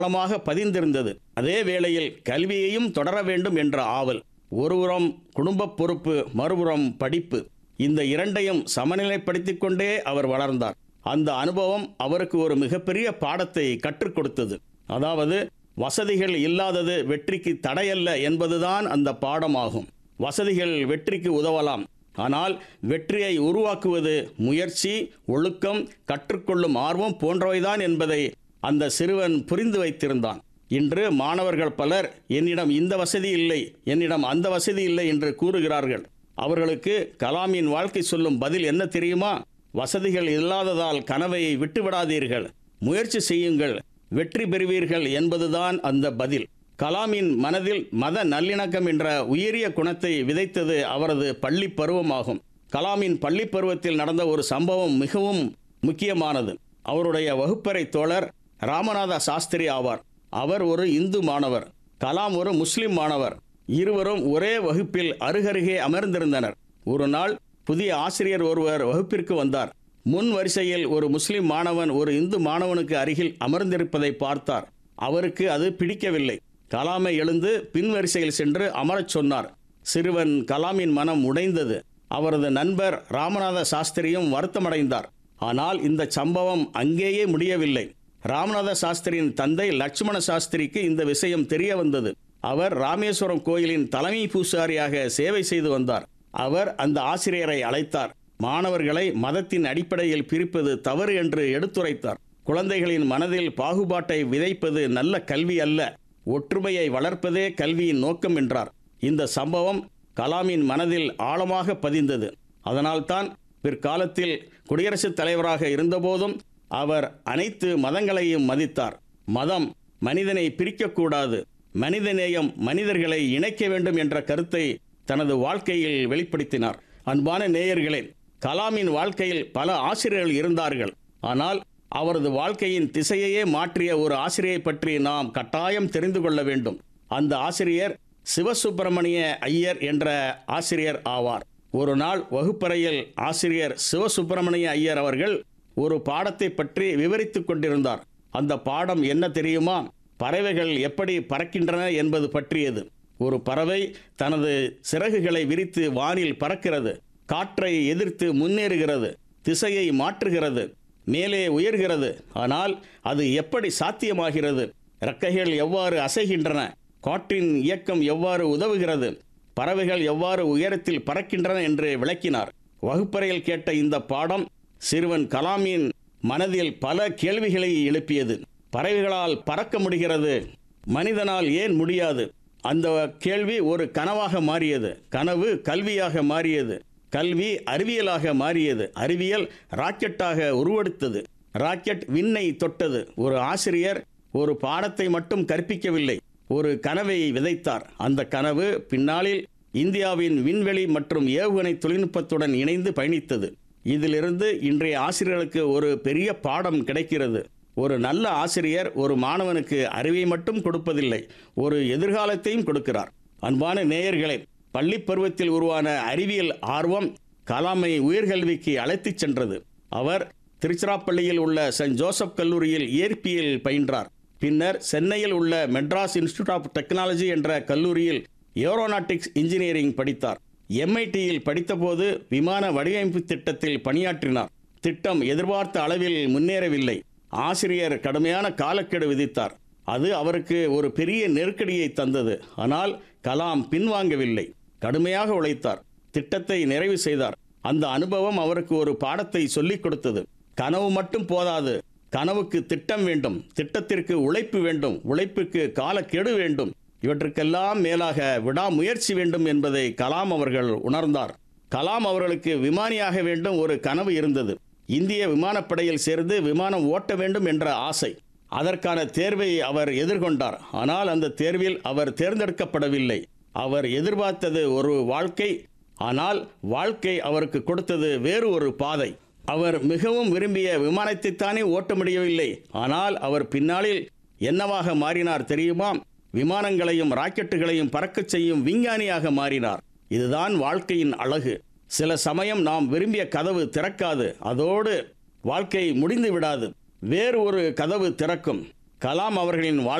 ஆழமாக பதிந்திருந்தது அதே வேளையில் கல்வியையும் தொடர வேண்டும் என்ற ஆவல் ஒருபுறம் குடும்பப் பொறுப்பு மறுபுறம் படிப்பு இந்த இரண்டையும் சமநிலைப்படுத்திக் கொண்டே அவர் வளர்ந்தார் அந்த அனுபவம் அவருக்கு ஒரு மிகப்பெரிய பாடத்தை கற்றுக் கொடுத்தது அதாவது வசதிகள் இல்லாதது வெற்றிக்கு தடையல்ல என்பதுதான் அந்த பாடமாகும் வசதிகள் வெற்றிக்கு உதவலாம் ஆனால் வெற்றியை உருவாக்குவது முயற்சி ஒழுக்கம் கற்றுக்கொள்ளும் ஆர்வம் போன்றவைதான் என்பதை அந்த சிறுவன் புரிந்து வைத்திருந்தான் இன்று மாணவர்கள் பலர் என்னிடம் இந்த வசதி இல்லை என்னிடம் அந்த வசதி இல்லை என்று கூறுகிறார்கள் அவர்களுக்கு கலாமின் வாழ்க்கை சொல்லும் பதில் என்ன தெரியுமா வசதிகள் இல்லாததால் கனவை விட்டுவிடாதீர்கள் முயற்சி செய்யுங்கள் வெற்றி பெறுவீர்கள் என்பதுதான் அந்த பதில் கலாமின் மனதில் மத நல்லிணக்கம் என்ற உயரிய குணத்தை விதைத்தது அவரது பள்ளி பருவமாகும் கலாமின் பள்ளி பருவத்தில் நடந்த ஒரு சம்பவம் மிகவும் முக்கியமானது அவருடைய வகுப்பறை தோழர் ராமநாத சாஸ்திரி ஆவார் அவர் ஒரு இந்து மாணவர் கலாம் ஒரு முஸ்லிம் மாணவர் இருவரும் ஒரே வகுப்பில் அருகருகே அமர்ந்திருந்தனர் ஒரு நாள் புதிய ஆசிரியர் ஒருவர் வகுப்பிற்கு வந்தார் முன் வரிசையில் ஒரு முஸ்லிம் மாணவன் ஒரு இந்து மாணவனுக்கு அருகில் அமர்ந்திருப்பதை பார்த்தார் அவருக்கு அது பிடிக்கவில்லை கலாமை எழுந்து பின் வரிசையில் சென்று அமரச் சொன்னார் சிறுவன் கலாமின் மனம் உடைந்தது அவரது நண்பர் ராமநாத சாஸ்திரியும் வருத்தமடைந்தார் ஆனால் இந்த சம்பவம் அங்கேயே முடியவில்லை ராமநாத சாஸ்திரியின் தந்தை லட்சுமண சாஸ்திரிக்கு இந்த விஷயம் தெரிய வந்தது அவர் ராமேஸ்வரம் கோயிலின் தலைமை பூசாரியாக சேவை செய்து வந்தார் அவர் அந்த ஆசிரியரை அழைத்தார் மாணவர்களை மதத்தின் அடிப்படையில் பிரிப்பது தவறு என்று எடுத்துரைத்தார் குழந்தைகளின் மனதில் பாகுபாட்டை விதைப்பது நல்ல கல்வி அல்ல ஒற்றுமையை வளர்ப்பதே கல்வியின் நோக்கம் என்றார் இந்த சம்பவம் கலாமின் மனதில் ஆழமாக பதிந்தது அதனால்தான் பிற்காலத்தில் குடியரசுத் தலைவராக இருந்தபோதும் அவர் அனைத்து மதங்களையும் மதித்தார் மதம் மனிதனை பிரிக்கக்கூடாது மனிதநேயம் மனிதர்களை இணைக்க வேண்டும் என்ற கருத்தை தனது வாழ்க்கையில் வெளிப்படுத்தினார் அன்பான நேயர்களே கலாமின் வாழ்க்கையில் பல ஆசிரியர்கள் இருந்தார்கள் ஆனால் அவரது வாழ்க்கையின் திசையையே மாற்றிய ஒரு ஆசிரியை பற்றி நாம் கட்டாயம் தெரிந்து கொள்ள வேண்டும் அந்த ஆசிரியர் சிவசுப்பிரமணிய ஐயர் என்ற ஆசிரியர் ஆவார் ஒரு நாள் வகுப்பறையில் ஆசிரியர் சிவசுப்பிரமணிய ஐயர் அவர்கள் ஒரு பாடத்தை பற்றி விவரித்துக் கொண்டிருந்தார் அந்த பாடம் என்ன தெரியுமா பறவைகள் எப்படி பறக்கின்றன என்பது பற்றியது ஒரு பறவை தனது சிறகுகளை விரித்து வானில் பறக்கிறது காற்றை எதிர்த்து முன்னேறுகிறது திசையை மாற்றுகிறது மேலே உயர்கிறது ஆனால் அது எப்படி சாத்தியமாகிறது இறக்கைகள் எவ்வாறு அசைகின்றன காற்றின் இயக்கம் எவ்வாறு உதவுகிறது பறவைகள் எவ்வாறு உயரத்தில் பறக்கின்றன என்று விளக்கினார் வகுப்பறையில் கேட்ட இந்த பாடம் சிறுவன் கலாமின் மனதில் பல கேள்விகளை எழுப்பியது பறவைகளால் பறக்க முடிகிறது மனிதனால் ஏன் முடியாது அந்த கேள்வி ஒரு கனவாக மாறியது கனவு கல்வியாக மாறியது கல்வி அறிவியலாக மாறியது அறிவியல் ராக்கெட்டாக உருவெடுத்தது ராக்கெட் விண்ணை தொட்டது ஒரு ஆசிரியர் ஒரு பாடத்தை மட்டும் கற்பிக்கவில்லை ஒரு கனவை விதைத்தார் அந்த கனவு பின்னாளில் இந்தியாவின் விண்வெளி மற்றும் ஏவுகணை தொழில்நுட்பத்துடன் இணைந்து பயணித்தது இதிலிருந்து இன்றைய ஆசிரியர்களுக்கு ஒரு பெரிய பாடம் கிடைக்கிறது ஒரு நல்ல ஆசிரியர் ஒரு மாணவனுக்கு அறிவை மட்டும் கொடுப்பதில்லை ஒரு எதிர்காலத்தையும் கொடுக்கிறார் அன்பான நேயர்களே பள்ளி பருவத்தில் உருவான அறிவியல் ஆர்வம் கலாமை உயர்கல்விக்கு அழைத்துச் சென்றது அவர் திருச்சிராப்பள்ளியில் உள்ள சென்ட் ஜோசப் கல்லூரியில் இயற்பியல் பயின்றார் பின்னர் சென்னையில் உள்ள மெட்ராஸ் இன்ஸ்டிடியூட் ஆஃப் டெக்னாலஜி என்ற கல்லூரியில் ஏரோநாட்டிக்ஸ் இன்ஜினியரிங் படித்தார் எம்ஐடியில் படித்தபோது விமான வடிவமைப்பு திட்டத்தில் பணியாற்றினார் திட்டம் எதிர்பார்த்த அளவில் முன்னேறவில்லை ஆசிரியர் கடுமையான காலக்கெடு விதித்தார் அது அவருக்கு ஒரு பெரிய நெருக்கடியை தந்தது ஆனால் கலாம் பின்வாங்கவில்லை கடுமையாக உழைத்தார் திட்டத்தை நிறைவு செய்தார் அந்த அனுபவம் அவருக்கு ஒரு பாடத்தை சொல்லிக் கொடுத்தது கனவு மட்டும் போதாது கனவுக்கு திட்டம் வேண்டும் திட்டத்திற்கு உழைப்பு வேண்டும் உழைப்புக்கு காலக்கெடு வேண்டும் இவற்றுக்கெல்லாம் மேலாக விடாமுயற்சி வேண்டும் என்பதை கலாம் அவர்கள் உணர்ந்தார் கலாம் அவர்களுக்கு விமானியாக வேண்டும் ஒரு கனவு இருந்தது இந்திய விமானப்படையில் சேர்ந்து விமானம் ஓட்ட வேண்டும் என்ற ஆசை அதற்கான தேர்வை அவர் எதிர்கொண்டார் ஆனால் அந்த தேர்வில் அவர் தேர்ந்தெடுக்கப்படவில்லை அவர் எதிர்பார்த்தது ஒரு வாழ்க்கை ஆனால் வாழ்க்கை அவருக்கு கொடுத்தது வேறு ஒரு பாதை அவர் மிகவும் விரும்பிய விமானத்தைத்தானே ஓட்ட முடியவில்லை ஆனால் அவர் பின்னாளில் என்னவாக மாறினார் தெரியுமா விமானங்களையும் ராக்கெட்டுகளையும் பறக்கச் செய்யும் விஞ்ஞானியாக மாறினார் இதுதான் வாழ்க்கையின் அழகு சில சமயம் நாம் விரும்பிய கதவு திறக்காது அதோடு வாழ்க்கை முடிந்து விடாது வேறு ஒரு கதவு திறக்கும் கலாம் அவர்களின் வாழ்